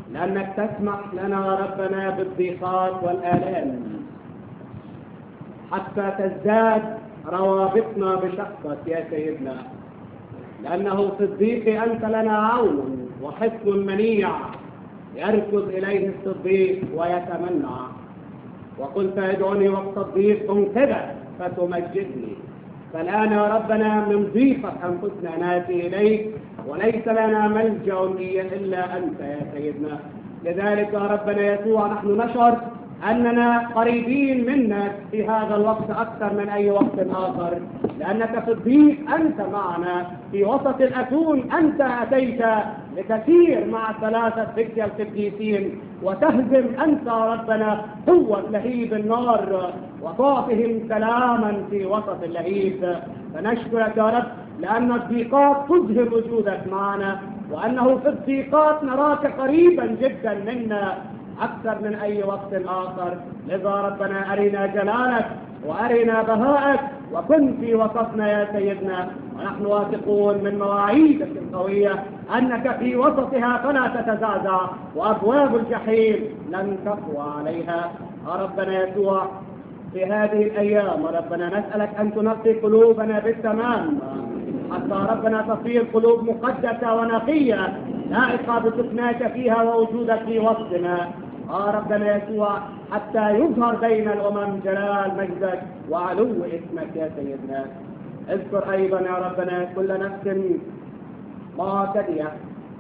لأنك تسمح لنا ربنا بالضيقات والآلام حتى تزداد روابطنا بشخصك يا سيدنا لأنه في الضيق أنت لنا عون وحصن منيع يركض إليه الصديق ويتمنع وقلت ادعوني وقت الضيق انقذك فتمجدني فالآن يا ربنا من ضيقك أنفسنا ناتي إليك وليس لنا ملجأ إلا أنت يا سيدنا لذلك يا ربنا يسوع نحن نشعر أننا قريبين منك في هذا الوقت أكثر من أي وقت آخر لأنك في الضيق أنت معنا في وسط الأتون أنت أتيت لتسير مع ثلاثة ذكر القديسين وتهزم أنت ربنا قوة لهيب النار وتعطهم سلاما في وسط اللهيب فنشكرك يا رب لأن الضيقات تظهر وجودك معنا وأنه في الضيقات نراك قريبا جدا منا أكثر من أي وقت آخر لذا ربنا أرنا جلالك وأرنا بهاءك وكن في وسطنا يا سيدنا ونحن واثقون من مواعيدك القوية أنك في وسطها فلا تتزعزع وأبواب الجحيم لن تقوى عليها يا ربنا يسوع في هذه الأيام ربنا نسألك أن تنقي قلوبنا بالتمام حتى ربنا تصير قلوب مقدسة ونقية لائقة بسكناك فيها ووجودك في وسطنا آه ربنا يسوع حتى يظهر بين الأمم جلال مجدك وعلو اسمك يا سيدنا اذكر أيضا يا ربنا كل نفس معتدية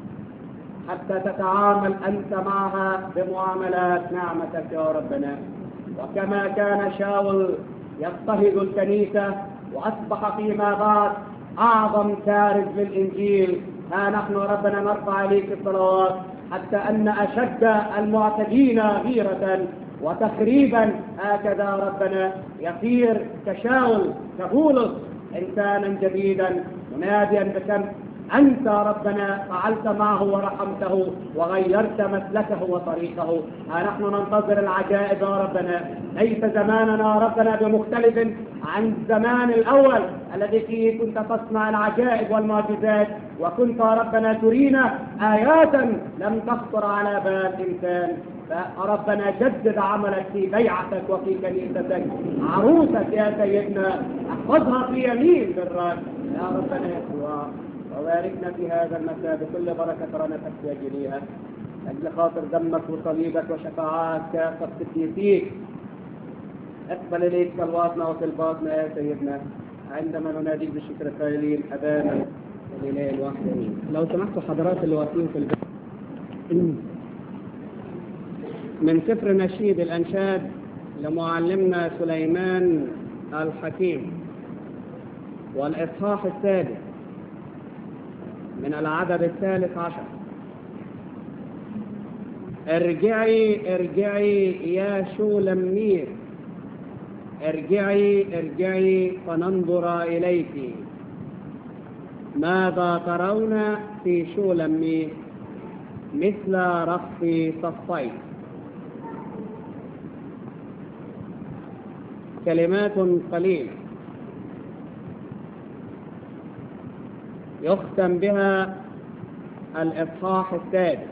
حتى تتعامل أنت معها بمعاملات نعمتك يا ربنا وكما كان شاول يضطهد الكنيسة وأصبح فيما بعد أعظم كارث للإنجيل ها نحن ربنا نرفع إليك الصلوات حتى أن أشد المعتدين غيرة وتخريبا هكذا ربنا يصير كشاول كبولس إنسانا جديدا مناديا بكم أنت ربنا فعلت معه ورحمته وغيرت مسلكه وطريقه ها نحن ننتظر العجائب يا ربنا ليس زماننا ربنا بمختلف عن الزمان الأول الذي فيه كنت تصنع العجائب والمعجزات وكنت ربنا ترينا آيات لم تخطر على بال إنسان فربنا جدد عملك في بيعتك وفي كنيستك عروسك يا سيدنا احفظها في يمين بالرب يا ربنا يسوع وباركنا في هذا المساء بكل بركة رنا تحتاج إليها أجل خاطر دمك وصليبك وشفاعات كافة قديسيك اقبل إليك صلواتنا وطلباتنا يا سيدنا عندما نناديك بالشكر قائلين أبانا الإله الواحد لو سمحتوا حضرات اللي واقفين في البيت من سفر نشيد الأنشاد لمعلمنا سليمان الحكيم والإصحاح السادس من العدد الثالث عشر ارجعي ارجعي يا شولمير ارجعي ارجعي فننظر إليك ماذا ترون في شولمير مثل رخص صفين كلمات قليلة يختم بها الإصحاح السادس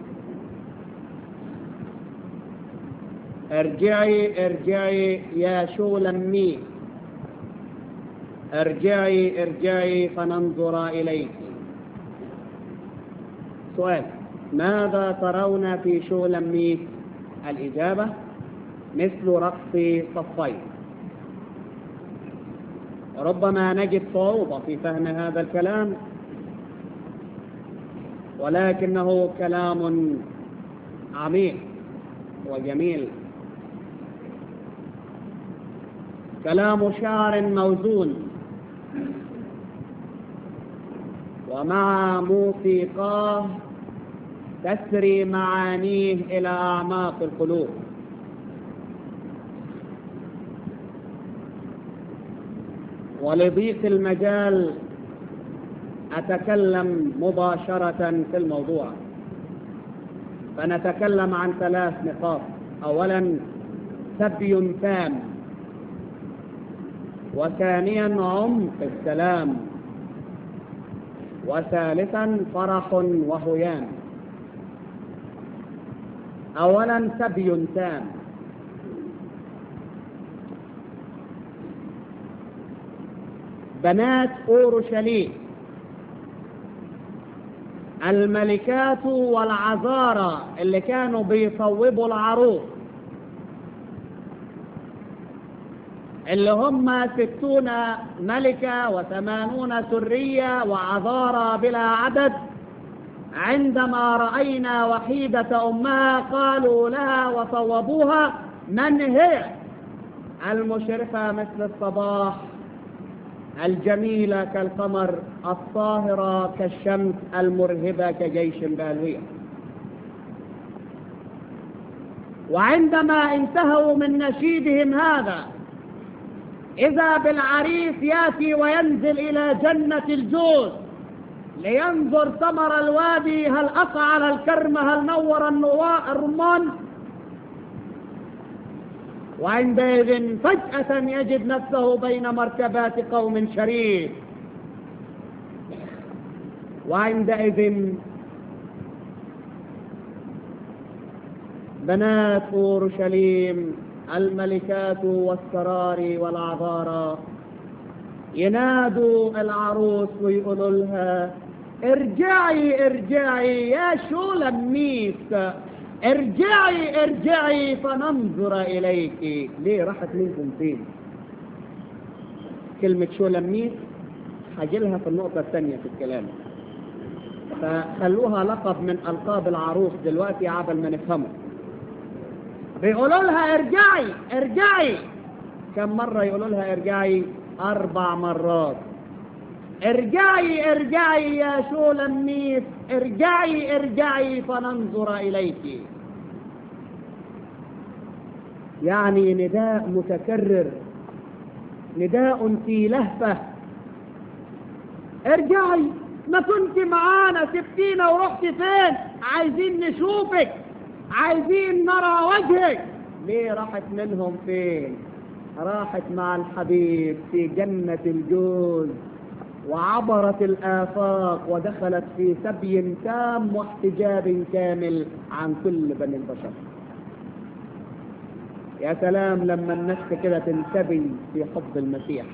ارجعي ارجعي يا شولمي ارجعي ارجعي فننظر إليك سؤال ماذا ترون في شولمي الإجابة مثل رقص صفين ربما نجد صعوبة في فهم هذا الكلام ولكنه كلام عميق وجميل كلام شعر موزون ومع موسيقاه تسري معانيه إلى أعماق القلوب ولضيق المجال أتكلم مباشرة في الموضوع فنتكلم عن ثلاث نقاط أولا سبي تام وثانيا عمق السلام وثالثا فرح وهيان اولا سبي تام بنات اورشليم الملكات والعذارى اللي كانوا بيصوبوا العروس اللي هم ستون ملكة وثمانون سرية وعذارى بلا عدد عندما رأينا وحيدة أمها قالوا لها وصوبوها من هي المشرفة مثل الصباح الجميلة كالقمر الطاهرة كالشمس المرهبة كجيش بالوية وعندما انتهوا من نشيدهم هذا إذا بالعريس يأتي وينزل إلى جنة الجوز لينظر ثمر الوادي هل أفعل الكرم هل نور النواء الرمان وعندئذ فجأة يجد نفسه بين مركبات قوم شريف وعندئذ بنات أورشليم الملكات والسرار والعذارى ينادوا العروس ويقولوا لها ارجعي ارجعي يا شولميت ارجعي ارجعي فننظر اليك ليه راحت منكم فين كلمة شولميت هجيلها في النقطة الثانية في الكلام فخلوها لقب من ألقاب العروس دلوقتي عبل ما نفهمه بيقولوا لها ارجعي ارجعي كم مرة يقولوا لها ارجعي أربع مرات ارجعي ارجعي يا شولميت ارجعي ارجعي فننظر إليك يعني نداء متكرر نداء في لهفة ارجعي ما كنت معانا سبتينا ورحت فين عايزين نشوفك عايزين نرى وجهك ليه راحت منهم فين راحت مع الحبيب في جنة الجوز وعبرت الآفاق ودخلت في سبي تام واحتجاب كامل عن كل بني البشر يا سلام لما النفس كده تنتبه في حب المسيح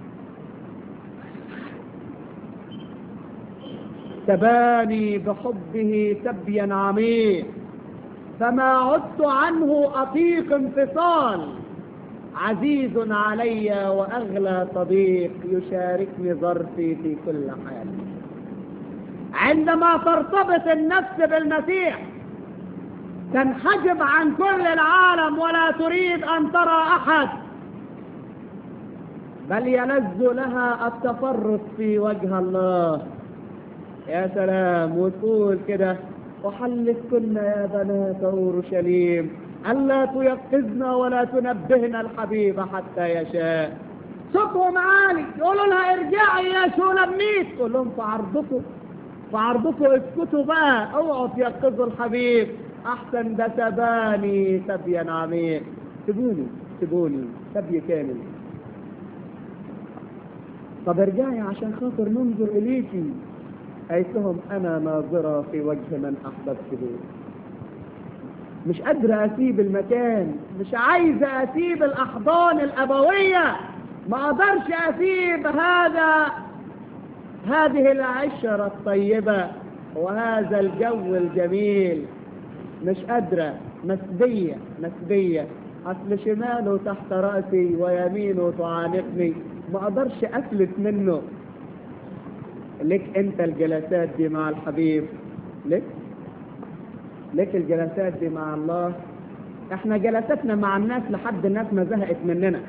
تباني بحبه سبيا عميق فما عدت عنه أطيق انفصال عزيز علي وأغلى صديق يشاركني ظرفي في كل حال عندما ترتبط النفس بالمسيح تنحجب عن كل العالم ولا تريد أن ترى أحد بل يلذ لها التفرس في وجه الله يا سلام وتقول كده وحلفكن يا بنات أورشليم ألا تيقظنا ولا تنبهنا الحبيب حتى يشاء صوتهم عالي يقولوا لها ارجعي يا شولميت تقول لهم في عرضكم في عرضكم اسكتوا بقى اوعوا تيقظوا الحبيب احسن ده سباني سبيا عميق سيبوني سيبوني سبي كامل طب ارجعي عشان خاطر ننظر اليكي قالت لهم انا ناظرة في وجه من احببته مش قادرة اسيب المكان مش عايزة اسيب الاحضان الابوية ما اقدرش اسيب هذا هذه العشرة الطيبة وهذا الجو الجميل مش قادرة مسبية مسبية اصل شماله تحت رأسي ويمينه تعانقني ما اقدرش افلت منه لك انت الجلسات دي مع الحبيب لك لك الجلسات دي مع الله احنا جلساتنا مع الناس لحد الناس ما زهقت مننا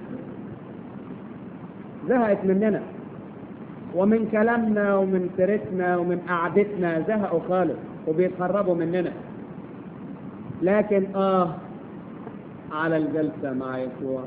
زهقت مننا ومن كلامنا ومن سيرتنا ومن قعدتنا زهقوا خالص وبيتهربوا مننا لكن اه على الجلسة مع يسوع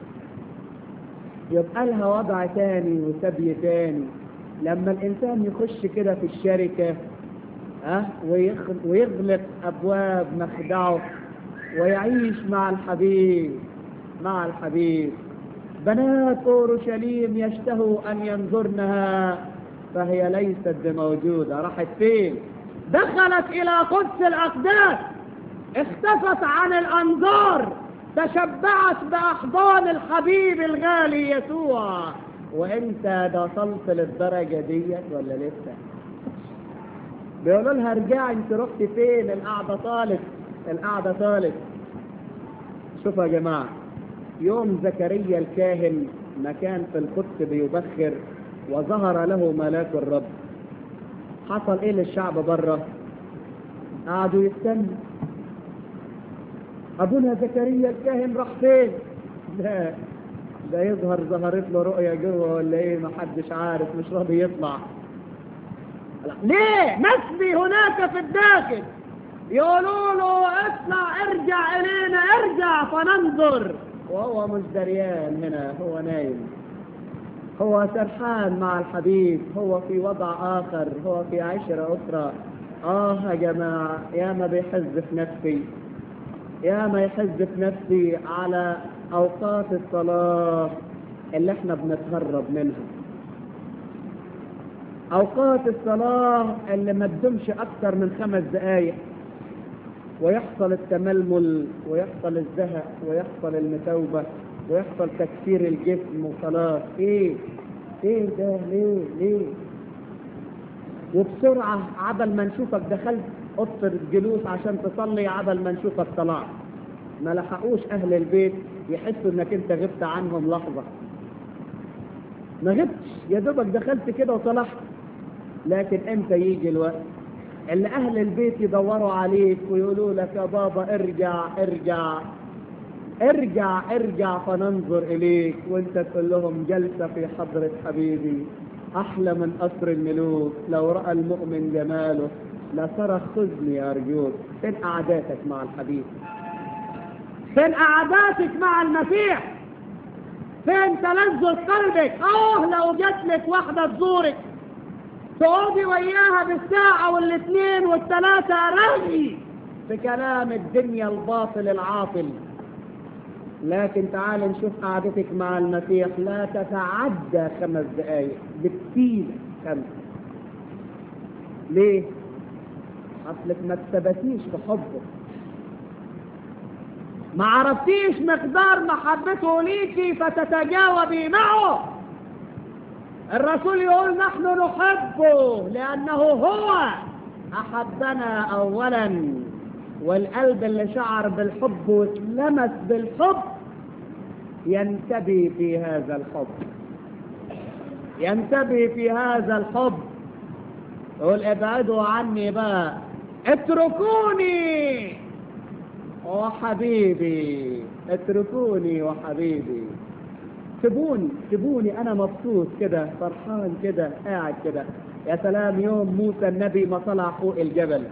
يبقى لها وضع تاني وسبي تاني لما الإنسان يخش كده في الشركة أه ويغلق أبواب مخدعه ويعيش مع الحبيب مع الحبيب بنات أورشليم يشتهوا أن ينظرنها فهي ليست بموجودة راحت فين دخلت إلى قدس الأقداس اختفت عن الأنظار تشبعت بأحضان الحبيب الغالي يسوع وانت وصلت للدرجة ديت ولا لسه بيقولوا لها ارجعي انت رحتي فين القعدة طالت القعدة طالت شوفوا يا جماعة يوم زكريا الكاهن ما كان في القدس بيبخر وظهر له ملاك الرب حصل ايه للشعب بره قعدوا يستنوا ابونا زكريا الكاهن راح فين لا ده يظهر ظهرت له رؤية جوه ولا ايه ما حدش عارف مش راضي يطلع لا. ليه مسبي هناك في الداخل يقولوا له اطلع ارجع الينا ارجع فننظر وهو مش دريان هنا هو نايم هو سرحان مع الحبيب هو في وضع آخر هو في عشرة أخرى آه يا جماعة يا ما بيحز في نفسي يا ما يحز في نفسي على أوقات الصلاة اللي احنا بنتهرب منها أوقات الصلاة اللي ما تدومش أكثر من خمس دقايق ويحصل التململ ويحصل الزهق ويحصل المتوبة ويحصل تكسير الجسم وخلاص ايه ايه ده ليه ليه وبسرعة عبل ما نشوفك دخلت اوضه الجلوس عشان تصلي عبل ما نشوفك طلعت ما لحقوش اهل البيت يحسوا انك انت غبت عنهم لحظة ما غبتش يا دوبك دخلت كده وطلعت لكن امتى يجي الوقت اللي اهل البيت يدوروا عليك ويقولوا لك يا بابا ارجع ارجع ارجع ارجع فننظر اليك وانت تقول لهم جلسة في حضرة حبيبي احلى من قصر الملوك لو رأى المؤمن جماله لصرخ خذني ارجوك فين قعداتك مع الحبيب فين قعداتك مع المسيح فين تلذذ قلبك اه لو جات لك واحدة تزورك تقعدي وياها بالساعة والاثنين والثلاثة رغي في كلام الدنيا الباطل العاطل لكن تعال نشوف قعدتك مع المسيح لا تتعدى خمس دقايق بكتير خمس ليه؟ اصلك ما اتثبتيش في حبه ما عرفتيش مقدار محبته ليكي فتتجاوبي معه الرسول يقول نحن نحبه لأنه هو أحبنا أولا والقلب اللي شعر بالحب واتلمس بالحب ينتبه في هذا الحب ينتبه في هذا الحب يقول ابعدوا عني بقى اتركوني وحبيبي اتركوني وحبيبي سيبوني سيبوني انا مبسوط كده فرحان كده قاعد كده يا سلام يوم موسى النبي ما طلع فوق الجبل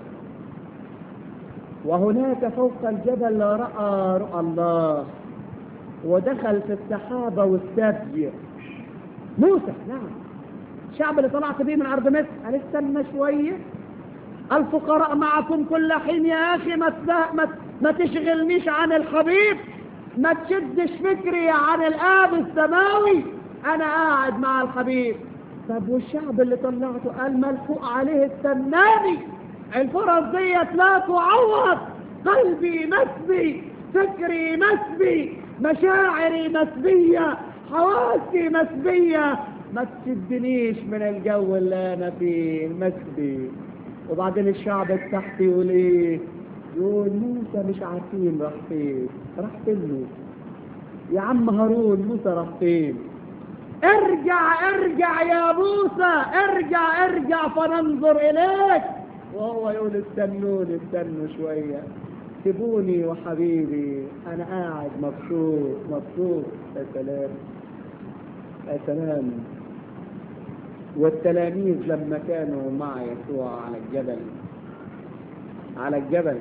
وهناك فوق الجبل رأى رؤى الله ودخل في السحابة والسبي موسى نعم الشعب اللي طلعت بيه من أرض مصر قال استنى شوية الفقراء معكم كل حين يا أخي ما, ما, ما تشغلنيش عن الحبيب ما تشدش فكري عن الآب السماوي أنا قاعد مع الحبيب طب والشعب اللي طلعته قال ملفوق عليه استناني الفرص ديت لا تعوض قلبي مسبي فكري مسبي مشاعري مسبية حواسي مسبية ما تشدنيش من الجو اللي انا فيه مسبي وبعدين الشعب التحتي يقول ايه يقول موسى مش عارفين راح فين راح فين موسى يا عم هارون موسى راح فين ارجع ارجع يا موسى ارجع ارجع فننظر اليك وهو يقول استنوني استنوا شوية سيبوني وحبيبي انا قاعد مبسوط مبسوط يا سلام يا سلام والتلاميذ لما كانوا مع يسوع على الجبل على الجبل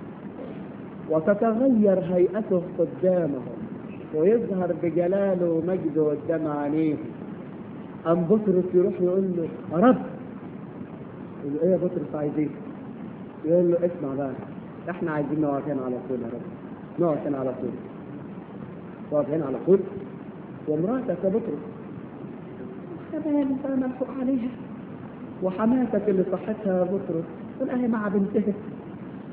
وتتغير هيئته قدامهم ويظهر بجلاله ومجده قدام عينيه أم بطرس يروح يقول له يا رب يقول له ايه يا بطرس عايز ايه؟ يقول له اسمع بقى احنا عايزين نقف هنا على طول يا رب نقف هنا على طول نقف هنا على طول ومراتك يا بطرس كمان انت ملحوق عليها وحماتك اللي صحتها يا بطرس تقول اهي مع بنتها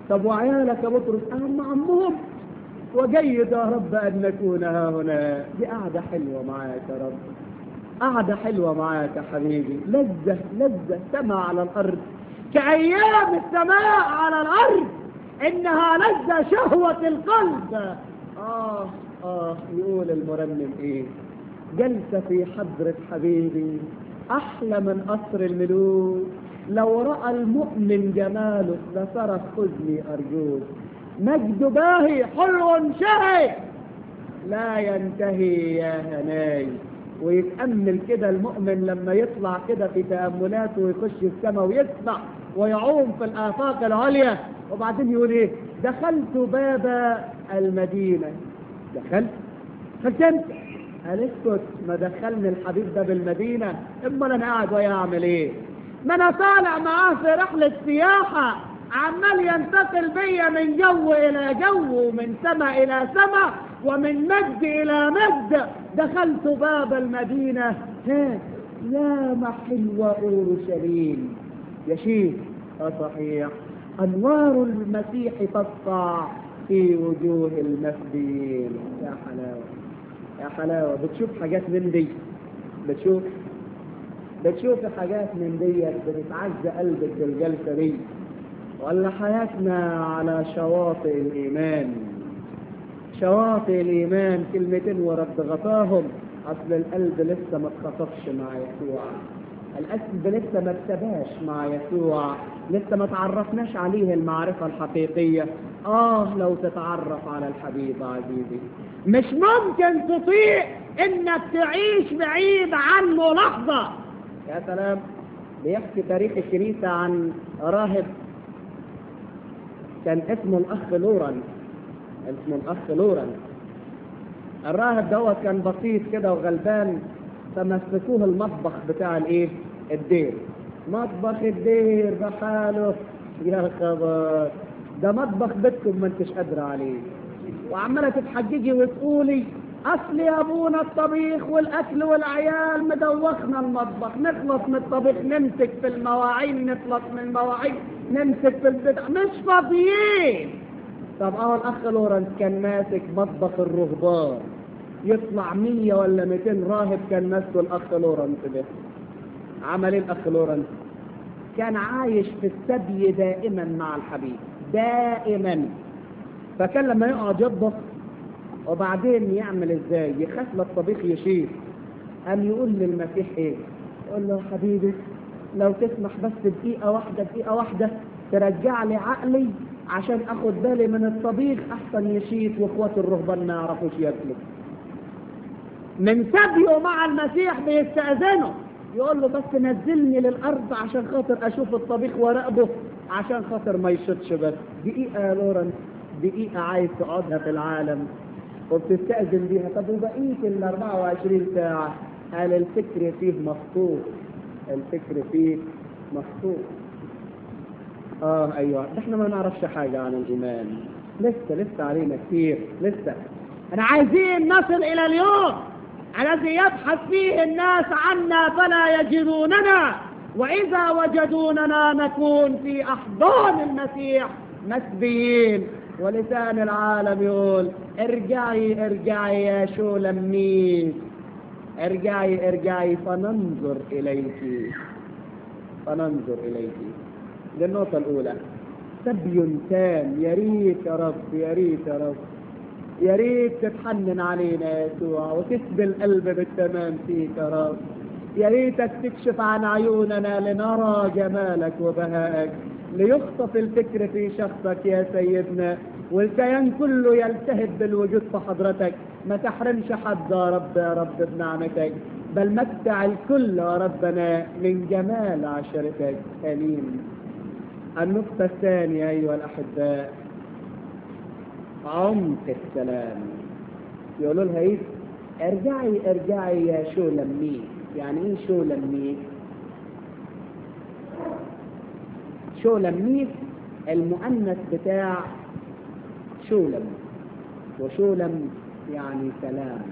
طب وعيالك يا بطرس أهم عمهم وجيد يا رب أن نكون ها هنا دي قعدة حلوة معاك يا رب قعدة حلوة معاك يا حبيبي لذة لذة سماء على الأرض كأيام السماء على الأرض إنها لذة شهوة القلب آه آه يقول المرنم إيه جلسة في حضرة حبيبي أحلى من قصر الملوك لو رأى المؤمن جماله لصرخ خذني أرجوك مجد باهي حلو شهي لا ينتهي يا هناي ويتأمل كده المؤمن لما يطلع كده في تأملاته ويخش السماء ويسمع ويعوم في الآفاق العليا وبعدين يقول ايه دخلت باب المدينة دخلت دخلت انت قال اسكت ما دخلني الحبيب باب المدينة امال انا قاعد ويا اعمل ايه ما انا طالع معاه في رحلة سياحة عمال ينتقل بيا من جو الى جو ومن سماء الى سماء ومن مجد الى مجد دخلت باب المدينة ها يا ما حلوة اورشليم يا شيخ اه صحيح انوار المسيح تسطع في وجوه المسبين يا حلاوة يا حلاوة بتشوف حاجات من دي بتشوف بتشوف حاجات من دي بتتعز قلبك بالجلسة دي ولا حياتنا على شواطئ الإيمان شواطئ الإيمان كلمتين ورد غطاهم أصل القلب لسه ما اتخطفش مع يسوع القلب لسه ما ابتداش مع يسوع لسه ما تعرفناش عليه المعرفة الحقيقية آه لو تتعرف على الحبيب عزيزي مش ممكن تطيق إنك تعيش بعيد عنه لحظة يا سلام بيحكي تاريخ الكنيسة عن راهب كان اسمه الأخ لورن اسمه الأخ لورن الراهب دوت كان بسيط كده وغلبان فمسكوه المطبخ بتاع الايه الدير مطبخ الدير بحاله يا خبر ده مطبخ بيتكم ما انتش قادره عليه وعماله تتحججي وتقولي اصل يا ابونا الطبيخ والاكل والعيال مدوخنا المطبخ نخلص من الطبيخ نمسك في المواعين نخلص من المواعين نمسك في البتاع مش فاضيين طب اهو الاخ لورنس كان ماسك مطبخ الرهبان يطلع مية ولا 200 راهب كان ماسكه الاخ لورنس ده عمل ايه الاخ لورنس كان عايش في السبي دائما مع الحبيب دائما فكان لما يقعد يطبخ وبعدين يعمل ازاي يخاف الطبيخ يشيل قام يقول للمسيح ايه يقول له حبيبي لو تسمح بس دقيقة واحدة دقيقة واحدة ترجع لي عقلي عشان اخد بالي من الطبيخ احسن يشيط واخوات الرهبان ما يعرفوش ياكلوا من سبيه مع المسيح بيستأذنه يقول له بس نزلني للارض عشان خاطر اشوف الطبيخ وراقبه عشان خاطر ما يشطش بس دقيقة يا لورنس دقيقة عايز تقعدها في العالم وبتستأذن بيها طب وبقية ال 24 ساعة قال الفكر فيه مخطوط الفكر فيه مخطوط اه ايوه احنا ما نعرفش حاجة عن الايمان لسه لسه علينا كتير لسه احنا عايزين نصل الى اليوم الذي يبحث فيه الناس عنا فلا يجدوننا واذا وجدوننا نكون في احضان المسيح مسبيين ولسان العالم يقول ارجعي ارجعي يا شولميس ارجعي ارجعي فننظر اليك فننظر اليك دي النقطة الأولى سبي تام يا ريت يا رب يا ريت يا رب يا ريت تتحنن علينا يا يسوع وتسبي القلب بالتمام فيك يا رب يا ريتك تكشف عن عيوننا لنرى جمالك وبهائك ليخطف الفكر في شخصك يا سيدنا والكيان كله يلتهب بالوجود في حضرتك ما تحرمش حد يا رب يا رب بنعمتك بل متع الكل يا ربنا من جمال عشرتك امين النقطة الثانية أيها الأحباء عمق السلام يقولوا لها إيه ارجعي ارجعي يا شولميك يعني إيه شولميك شولميك المؤنث بتاع شولم وشولم يعني سلام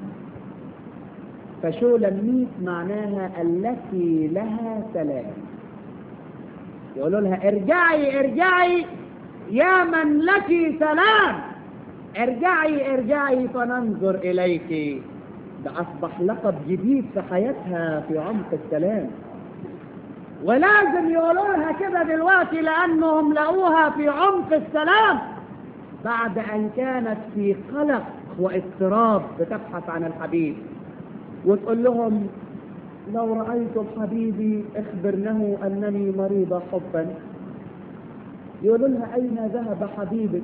فشولميك معناها التي لها سلام يقولوا لها ارجعي ارجعي يا من لك سلام ارجعي ارجعي فننظر إليك ده أصبح لقب جديد في حياتها في عمق السلام ولازم يقولوها كده دلوقتي لأنهم لقوها في عمق السلام بعد أن كانت في قلق واضطراب بتبحث عن الحبيب وتقول لهم لو رأيتم حبيبي اخبرنه أنني مريضة حبا يقولوا لها أين ذهب حبيبك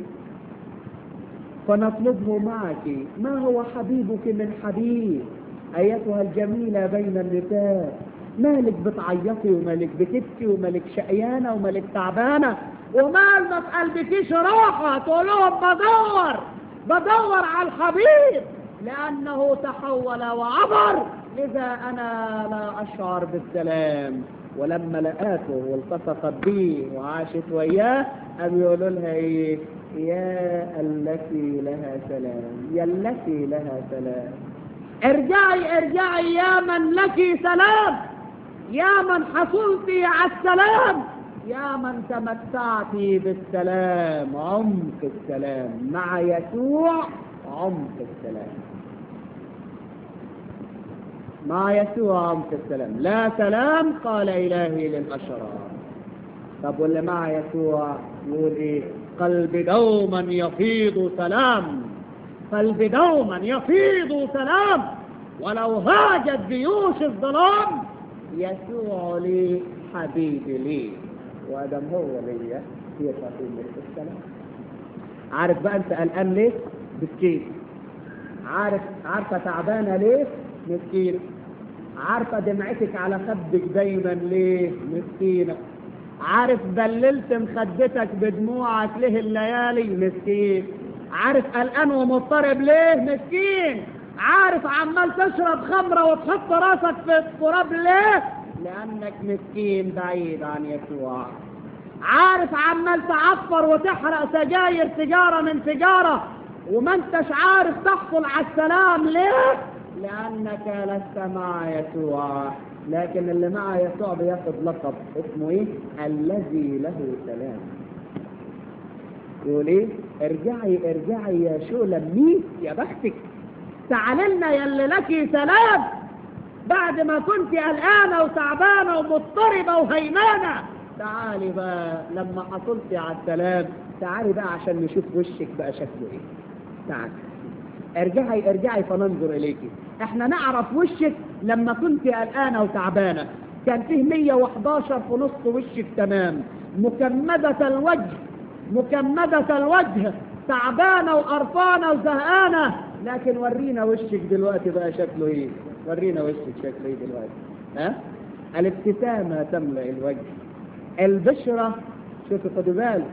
فنطلبه معك ما هو حبيبك من حبيب أيتها الجميلة بين النساء مالك بتعيطي ومالك بتبكي ومالك شقيانة ومالك تعبانة ومال ما تقلبكيش راحة تقول لهم بدور بدور على الحبيب لأنه تحول وعبر لذا أنا لا أشعر بالسلام ولما لقاته والتصقت به وعاشت وياه أم يقولوا لها إيه يا التي لها سلام يا التي لها سلام ارجعي ارجعي يا من لك سلام يا من حصلت على السلام يا من تمتعت بالسلام عمق السلام مع يسوع عمق السلام مع يسوع عمق السلام لا سلام قال إلهي للأشرار طب واللي مع يسوع يقول ايه قلبي دوما يفيض سلام قلبي دوما يفيض سلام ولو هاجت جيوش الظلام يسوع لي حبيبي لي وادم هو ليا يبقى في السلام عارف بقى انت قلقان ليه مسكين عارف عارفه تعبانه ليه مسكين عارفه دمعتك على خدك دايما ليه مسكينه عارف بللت مخدتك بدموعك ليه الليالي مسكين عارف قلقان ومضطرب ليه مسكين عارف عمال تشرب خمرة وتحط راسك في التراب ليه لأنك مسكين بعيد عن يسوع عارف عمال تعفر وتحرق سجاير تجارة من تجارة وما انتش عارف تحصل على السلام ليه لأنك لست مع يسوع لكن اللي مع يسوع بياخد لقب اسمه ايه الذي له سلام يقول ايه ارجعي ارجعي يا شولة ميت يا بختك تعالي لنا يا اللي لك سلام بعد ما كنت قلقانة وتعبانة ومضطربة وهيمانة تعالي بقى لما حصلتي على السلام تعالي بقى عشان نشوف وشك بقى شكله ايه تعالي ارجعي ارجعي فننظر اليكي احنا نعرف وشك لما كنت قلقانه وتعبانه كان فيه 111 في نص وشك تمام مكمدة الوجه مكمدة الوجه تعبانة وقرفانة وزهقانة لكن ورينا وشك دلوقتي بقى شكله ايه ورينا وشك شكله ايه دلوقتي ها الابتسامة تملأ الوجه البشرة شوفوا خدوا بالك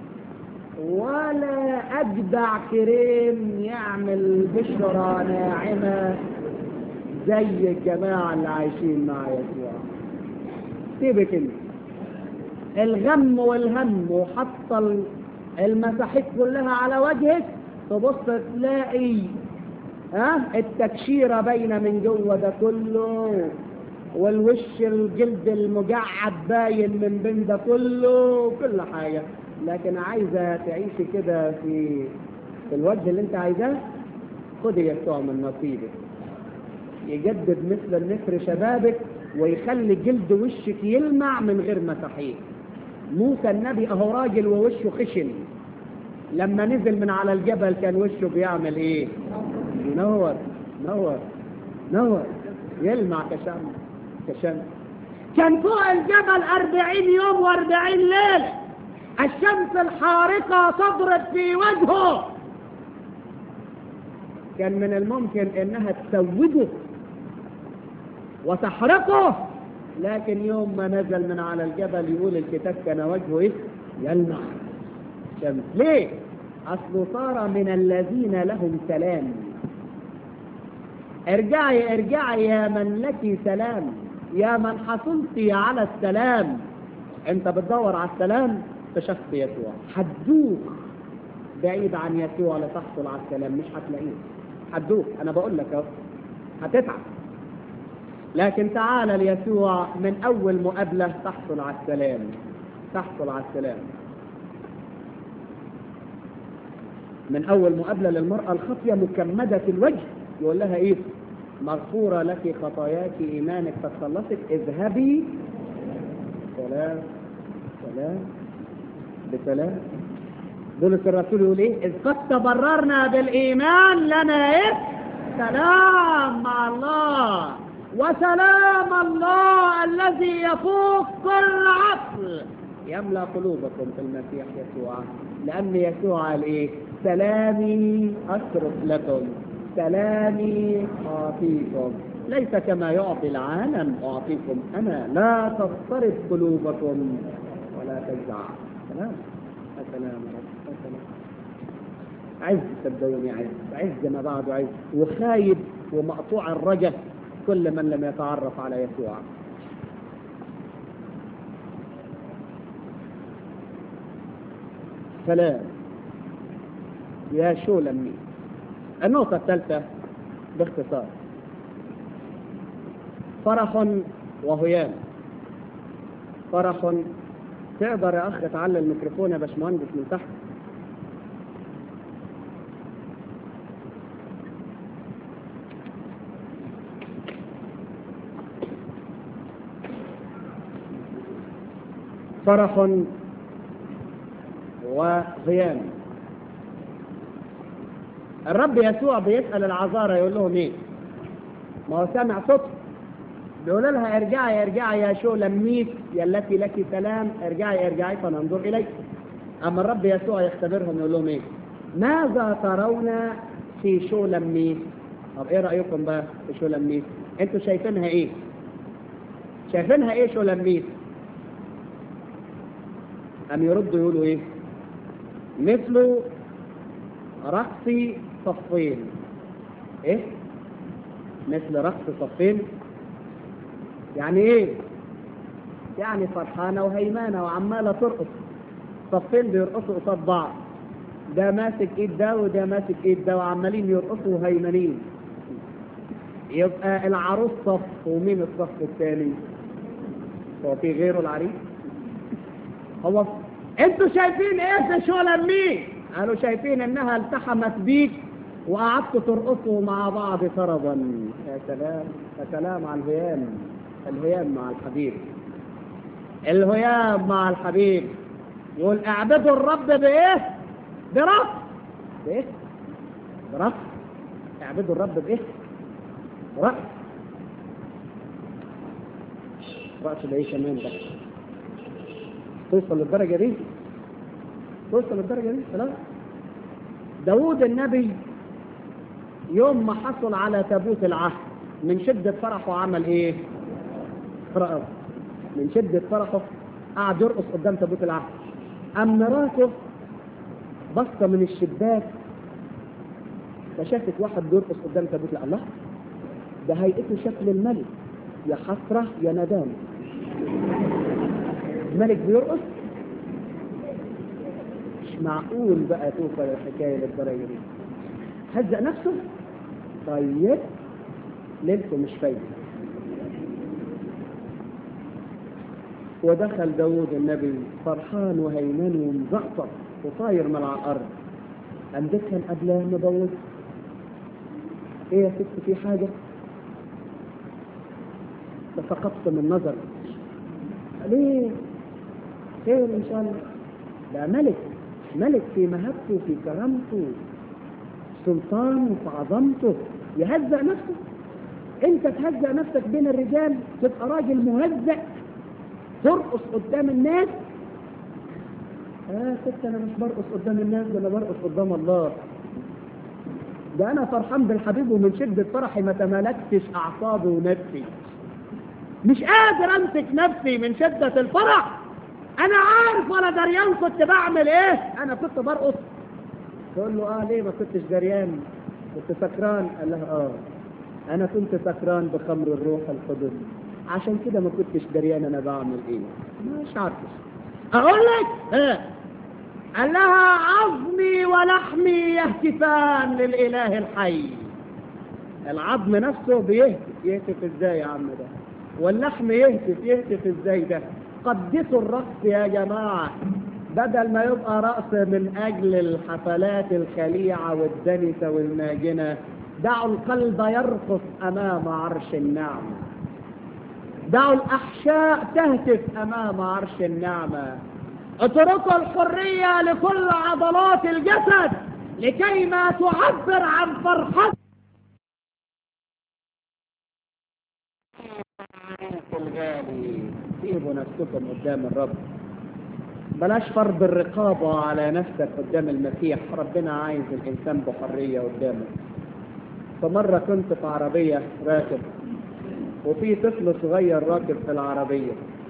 ولا أجدع كريم يعمل بشرة ناعمة زي الجماعة اللي عايشين مع يسوع سيبك انت الغم والهم وحط المساحيق كلها على وجهك تبص تلاقي ها التكشيرة باينة من جوه ده كله والوش الجلد المجعد باين من بين ده كله كل حاجة لكن عايزة تعيشي كده في في الوجه اللي انت عايزاه خدي يسوع من نصيبك يجدد مثل النسر شبابك ويخلي جلد وشك يلمع من غير مساحيق موسى النبي اهو راجل ووشه خشن لما نزل من على الجبل كان وشه بيعمل ايه ينور نور نور يلمع كشمس كشمس كان فوق الجبل أربعين يوم وأربعين ليلة الشمس الحارقة تضرب في وجهه كان من الممكن انها تسوده وتحرقه لكن يوم ما نزل من على الجبل يقول الكتاب كان وجهه ايه يلمع شمس ليه اصله صار من الذين لهم سلام ارجعي ارجعي يا من لك سلام يا من حصلت على السلام انت بتدور على السلام في شخص يسوع هتدوخ بعيد عن يسوع لتحصل على السلام مش هتلاقيه هتدوخ انا بقول لك اهو هتتعب لكن تعال ليسوع من اول مقابله تحصل على السلام تحصل على السلام من اول مقابله للمراه الخاطيه مكمده الوجه يقول لها ايه مغفوره لك خطاياك ايمانك قد خلصك اذهبي سلام سلام بسلام بولس الرسول يقول ايه اذ قد تبررنا بالايمان لنا ايه سلام مع الله وسلام الله الذي يفوق كل عقل يملا قلوبكم في المسيح يسوع لان يسوع قال ايه سلامي اترك لكم سلامي اعطيكم ليس كما يعطي العالم اعطيكم انا لا تضطرب قلوبكم ولا تجزع سلام السلام السلام عز صدقوني عز عز ما بعده عز وخايب ومقطوع الرجا كل من لم يتعرف على يسوع سلام يا شو لمي النقطة الثالثة باختصار فرح وهيام فرح تقدر يا اخ تعلي الميكروفون يا باشمهندس من تحت فرح وغيام الرب يسوع بيسأل العذارى يقول لهم ايه ما هو سامع صوت بيقول لها ارجعي ارجعي يا شو لميت يا التي لك سلام ارجعي ارجعي فننظر اليك اما الرب يسوع يختبرهم يقول لهم ايه ماذا ترون في شو لميت طب ايه رايكم بقى في شو لميت انتوا شايفينها ايه شايفينها ايه شو لميت أم يردوا يقولوا إيه مثل رقص صفين إيه مثل رقص صفين يعني إيه يعني فرحانة وهيمانة وعمالة ترقص صفين بيرقصوا قصاد بعض ده ماسك ايد ده وده ماسك ايد ده وعمالين يرقصوا وهيمنين يبقى العروس صف ومين الصف الثاني هو في غيره العريس هو انتوا شايفين ايه في شغل مين قالوا شايفين انها التحمت بيك وقعدتوا ترقصوا مع بعض طربا يا سلام يا سلام على الهيام الهيام مع الحبيب الهيام مع الحبيب يقول اعبدوا الرب بايه برقص بايه برقص اعبدوا الرب بايه رقص رقص ده ايه كمان ده توصل للدرجة دي توصل للدرجة دي لا داوود النبي يوم ما حصل على تابوت العهد من شدة فرحه عمل ايه رقص من شدة فرحه قعد يرقص قدام تابوت العهد أم مراته بصة من الشباك فشافت واحد بيرقص قدام تابوت العهد الله ده هيئته شكل الملك يا حسرة يا ندامة الملك بيرقص مش معقول بقى توصل الحكاية للدرجة دي هزق نفسه طيب ليلته مش فايدة ودخل داود النبي فرحان وهيمن ومزقطط وطاير من على الأرض أمدتها قبلها مبوظ ايه يا ست في حاجة فسقطت من نظر ليه خير ان شاء الله ده ملك ملك في مهبته في كرامته سلطانه في عظمته يهزأ نفسه انت تهزأ نفسك بين الرجال تبقى راجل مهزأ ترقص قدام الناس اه ست انا مش برقص قدام الناس ده انا برقص قدام الله ده انا فرحان بالحبيب ومن شدة فرحي ما تمالكتش اعصابي ونفسي مش قادر امسك نفسي من شدة الفرح انا عارف ولا دريان كنت بعمل ايه انا كنت برقص تقول له اه ليه ما كنتش دريان كنت سكران قال لها اه انا كنت سكران بخمر الروح القدس عشان كده ما كنتش دريان انا بعمل ايه مش عارفش اقول لك اه قال لها عظمي ولحمي يهتفان للاله الحي العظم نفسه بيهتف يهتف ازاي يا عم ده واللحم يهتف يهتف ازاي ده قدسوا الرقص يا جماعة بدل ما يبقى رأس من أجل الحفلات الخليعة والدنسة والناجنة دعوا القلب يرقص أمام عرش النعمة دعوا الأحشاء تهتف أمام عرش النعمة اتركوا الحرية لكل عضلات الجسد لكي ما تعبر عن فرحة الغالي سيبوا نفسكم قدام الرب بلاش فرض الرقابة على نفسك قدام المسيح ربنا عايز الإنسان بحرية قدامه فمرة كنت في عربية راكب وفي طفل صغير راكب في العربية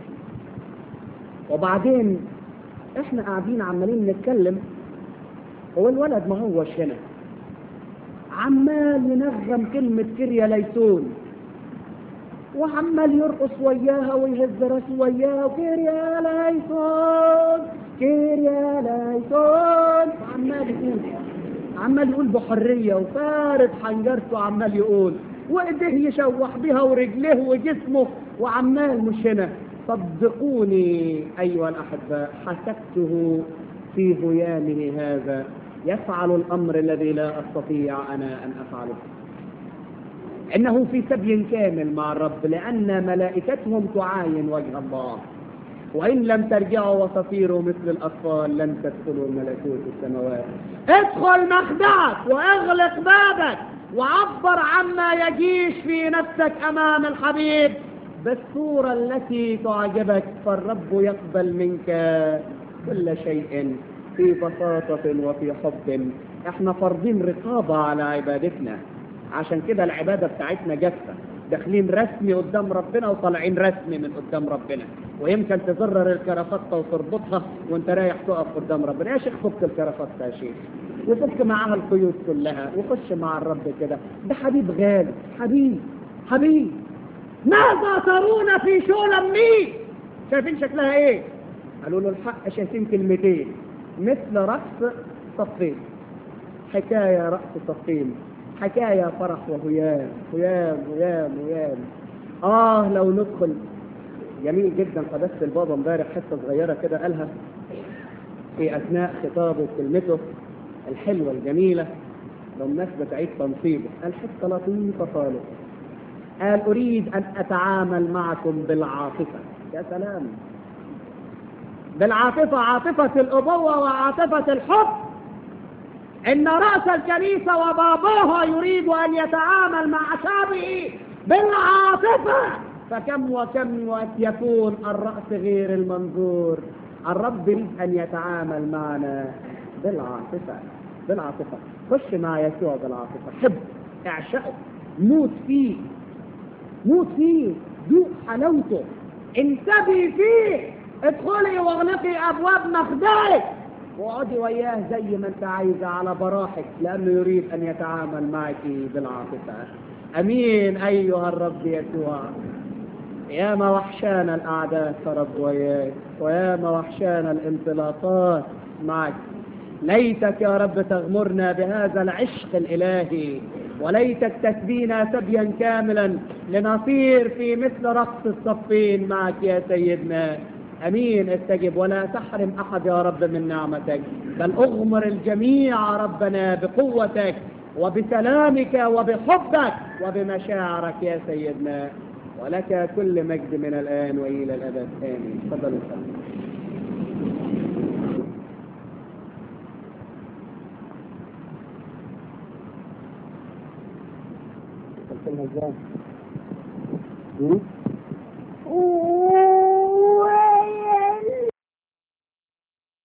وبعدين احنا قاعدين عمالين نتكلم هو الولد ما هوش هنا عمال ينغم كلمة كريا ليسون وعمال يرقص وياها ويهز راسه وياها وكيريا ليسون كيريا ليسون وعمال يقول عمال يقول بحرية وفارد حنجرته عمال يقول وايديه يشوح بها ورجليه وجسمه وعمال مش هنا صدقوني أيها الأحباء حسبته في هيامه هذا يفعل الأمر الذي لا أستطيع أنا أن أفعله إنه في سبي كامل مع الرب لأن ملائكتهم تعاين وجه الله وإن لم ترجعوا وتصيروا مثل الأطفال لن تدخلوا ملكوت السماوات ادخل مخدعك واغلق بابك وعبر عما يجيش في نفسك أمام الحبيب بالصورة التي تعجبك فالرب يقبل منك كل شيء في بساطة وفي حب احنا فرضين رقابة على عبادتنا عشان كده العبادة بتاعتنا جافة داخلين رسمي قدام ربنا وطالعين رسمي من قدام ربنا ويمكن تزرر الكرافتة وتربطها وانت رايح تقف قدام ربنا يا شيخ فك الكرافتة يا شيخ وفك معاها القيود كلها وخش مع الرب كده ده حبيب غالي حبيب حبيب ماذا ترون في شولمي شايفين شكلها ايه قالوا له الحق شايفين كلمتين مثل رأس صفين حكاية رأس صفين حكاية فرح وهيام هيام هيام هيام آه لو ندخل جميل جدا قداسة البابا امبارح حتة صغيرة كده قالها في أثناء خطابه وكلمته الحلوة الجميلة بمناسبة عيد تنصيبه قال حتة لطيفة خالص قال أريد أن أتعامل معكم بالعاطفة يا سلام بالعاطفة عاطفة الأبوة وعاطفة الحب إن رأس الكنيسة وبابوها يريد أن يتعامل مع شعبه بالعاطفة فكم وكم يكون الرأس غير المنظور الرب يريد أن يتعامل معنا بالعاطفة بالعاطفة خش مع يسوع بالعاطفة حب اعشقه موت فيه موت فيه ذوق حلاوته انتبهي فيه ادخلي واغلقي ابواب مخدعك واقعدي وياه زي ما انت عايزه على براحك لانه يريد ان يتعامل معك بالعاطفه امين ايها الرب يسوع يا ما وحشانا الاعداء رب وياك ويا ما وحشانا الانطلاقات معك ليتك يا رب تغمرنا بهذا العشق الالهي وليتك تسبينا سبيا كاملا لنصير في مثل رقص الصفين معك يا سيدنا امين استجب ولا تحرم احد يا رب من نعمتك بل اغمر الجميع ربنا بقوتك وبسلامك وبحبك وبمشاعرك يا سيدنا ولك كل مجد من الان والى الابد امين تفضلوا قلت لها ازاي؟